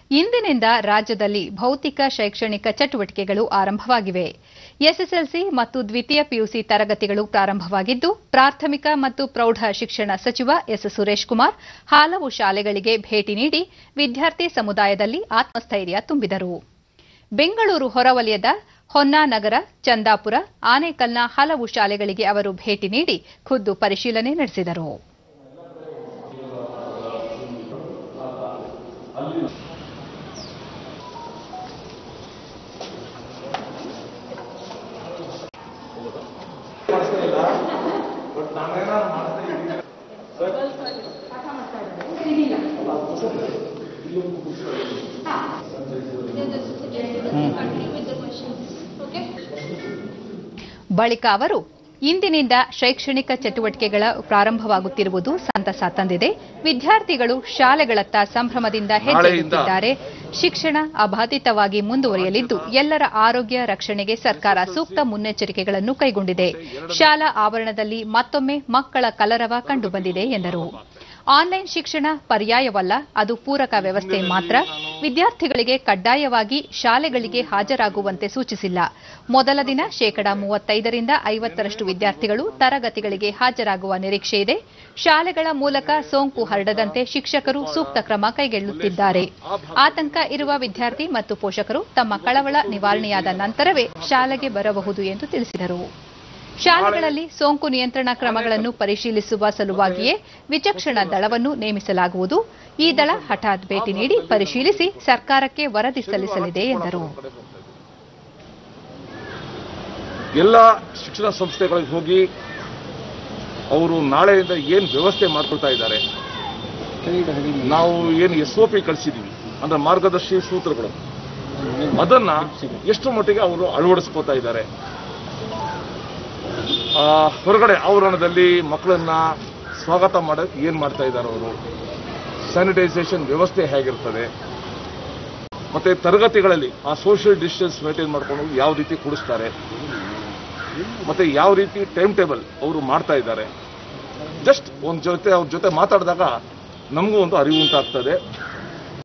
ಇಂದಿನಿಂದ ರಾಜ್ಯದಲ್ಲಿ ಭೌತಿಕ ಶೈಕ್ಷಣಿಕ ಚಟುವಟಿಕೆಗಳು ಆರಂಭವಾಗಿವೆ ಎಸ್ಎಸ್ಎಲ್ಸಿ ಮತ್ತು ದ್ವಿತೀಯ ಪಿಯುಸಿ ತರಗತಿಗಳು ಪ್ರಾರಂಭವಾಗಿದ್ದು ಪ್ರಾಥಮಿಕ ಮತ್ತು ಪ್ರೌಢ ಶಿಕ್ಷಣ ಸಚಿವ ಎಸ್ ಸುರೇಶ್ ಕುಮಾರ್ ಹಲವು ಶಾಲೆಗಳಿಗೆ ಭೇಟಿ ನೀಡಿ ವಿದ್ಯಾರ್ಥಿ ಸಮುದಾಯದಲ್ಲಿ ಆತ್ಮಸ್ಥೈರ್ಯ ತುಂಬಿದರು ಬೆಂಗಳೂರು ಹೊರವಲಯದ ಹೊನ್ನಾನಗರ ಚಂದಾಪುರ ಆನೇಕಲ್ನ ಹಲವು ಶಾಲೆಗಳಿಗೆ ಅವರು ಭೇಟಿ ನೀಡಿ ಖುದ್ದು ಪರಿಶೀಲನೆ ನಡೆಸಿದರು ಬಳಿಕ ಅವರು ಇಂದಿನಿಂದ ಶೈಕ್ಷಣಿಕ ಚಟುವಟಿಕೆಗಳ ಪ್ರಾರಂಭವಾಗುತ್ತಿರುವುದು ಸಂತಸ ತಂದಿದೆ ವಿದ್ಯಾರ್ಥಿಗಳು ಶಾಲೆಗಳತ್ತ ಸಂಭ್ರಮದಿಂದ ಹೆಜ್ಜೆ ಇಡುತ್ತಿದ್ದಾರೆ ಶಿಕ್ಷಣ ಅಬಾಧಿತವಾಗಿ ಮುಂದುವರಿಯಲಿದ್ದು ಎಲ್ಲರ ಆರೋಗ್ಯ ರಕ್ಷಣೆಗೆ ಸರ್ಕಾರ ಸೂಕ್ತ ಮುನ್ನೆಚ್ಚರಿಕೆಗಳನ್ನು ಕೈಗೊಂಡಿದೆ ಶಾಲಾ ಆವರಣದಲ್ಲಿ ಮತ್ತೊಮ್ಮೆ ಮಕ್ಕಳ ಕಲರವ ಕಂಡುಬಂದಿದೆ ಎಂದರು ಆನ್ಲೈನ್ ಶಿಕ್ಷಣ ಪರ್ಯಾಯವಲ್ಲ ಅದು ಪೂರಕ ವ್ಯವಸ್ಥೆ ಮಾತ್ರ ವಿದ್ಯಾರ್ಥಿಗಳಿಗೆ ಕಡ್ಡಾಯವಾಗಿ ಶಾಲೆಗಳಿಗೆ ಹಾಜರಾಗುವಂತೆ ಸೂಚಿಸಿಲ್ಲ ಮೊದಲ ದಿನ ಶೇಕಡಾ ಮೂವತ್ತೈದರಿಂದ ಐವತ್ತರಷ್ಟು ವಿದ್ಯಾರ್ಥಿಗಳು ತರಗತಿಗಳಿಗೆ ಹಾಜರಾಗುವ ನಿರೀಕ್ಷೆ ಇದೆ ಶಾಲೆಗಳ ಮೂಲಕ ಸೋಂಕು ಹರಡದಂತೆ ಶಿಕ್ಷಕರು ಸೂಕ್ತ ಕ್ರಮ ಕೈಗೊಳ್ಳುತ್ತಿದ್ದಾರೆ ಆತಂಕ ಇರುವ ವಿದ್ಯಾರ್ಥಿ ಮತ್ತು ಪೋಷಕರು ತಮ್ಮ ಕಳವಳ ನಿವಾರಣೆಯಾದ ನಂತರವೇ ಶಾಲೆಗೆ ಬರಬಹುದು ಎಂದು ತಿಳಿಸಿದರು ಶಾಲೆಗಳಲ್ಲಿ ಸೋಂಕು ನಿಯಂತ್ರಣ ಕ್ರಮಗಳನ್ನು ಪರಿಶೀಲಿಸುವ ಸಲುವಾಗಿಯೇ ವಿಚಕ್ಷಣ ದಳವನ್ನು ನೇಮಿಸಲಾಗುವುದು ಈ ದಳ ಹಠಾತ್ ಭೇಟಿ ನೀಡಿ ಪರಿಶೀಲಿಸಿ ಸರ್ಕಾರಕ್ಕೆ ವರದಿ ಸಲ್ಲಿಸಲಿದೆ ಎಂದರು ಎಲ್ಲ ಶಿಕ್ಷಣ ಸಂಸ್ಥೆಗಳಿಗೆ ಹೋಗಿ ಅವರು ನಾಳೆಯಿಂದ ಏನು ವ್ಯವಸ್ಥೆ ಮಾಡ್ಕೊಳ್ತಾ ಇದ್ದಾರೆ ನಾವು ಏನು ಎಸ್ ಒ ಪಿ ಕಳಿಸಿದೀವಿ ಅಂದ್ರೆ ಮಾರ್ಗದರ್ಶಿ ಸೂತ್ರಗಳು ಅದನ್ನ ಎಷ್ಟು ಮಟ್ಟಿಗೆ ಅವರು ಅಳವಡಿಸ್ಕೋತಾ ಇದ್ದಾರೆ ಆ, ಹೊರಗಡೆ ಆವರಣದಲ್ಲಿ ಮಕ್ಕಳನ್ನ ಸ್ವಾಗತ ಮಾಡೋಕೆ ಏನ್ ಮಾಡ್ತಾ ಇದ್ದಾರೆ ಅವರು ಸ್ಯಾನಿಟೈಸೇಷನ್ ವ್ಯವಸ್ಥೆ ಹೇಗಿರ್ತದೆ ಮತ್ತೆ ತರಗತಿಗಳಲ್ಲಿ ಆ ಸೋಷಿಯಲ್ ಡಿಸ್ಟೆನ್ಸ್ ಮೇಂಟೈನ್ ಮಾಡ್ಕೊಂಡು ಯಾವ ರೀತಿ ಕೂಡಿಸ್ತಾರೆ ಮತ್ತೆ ಯಾವ ರೀತಿ ಟೈಮ್ ಟೇಬಲ್ ಅವರು ಮಾಡ್ತಾ ಇದ್ದಾರೆ ಜಸ್ಟ್ ಒಂದ್ ಜೊತೆ ಅವ್ರ ಜೊತೆ ಮಾತಾಡಿದಾಗ ನಮಗೂ ಒಂದು ಅರಿವು ಉಂಟಾಗ್ತದೆ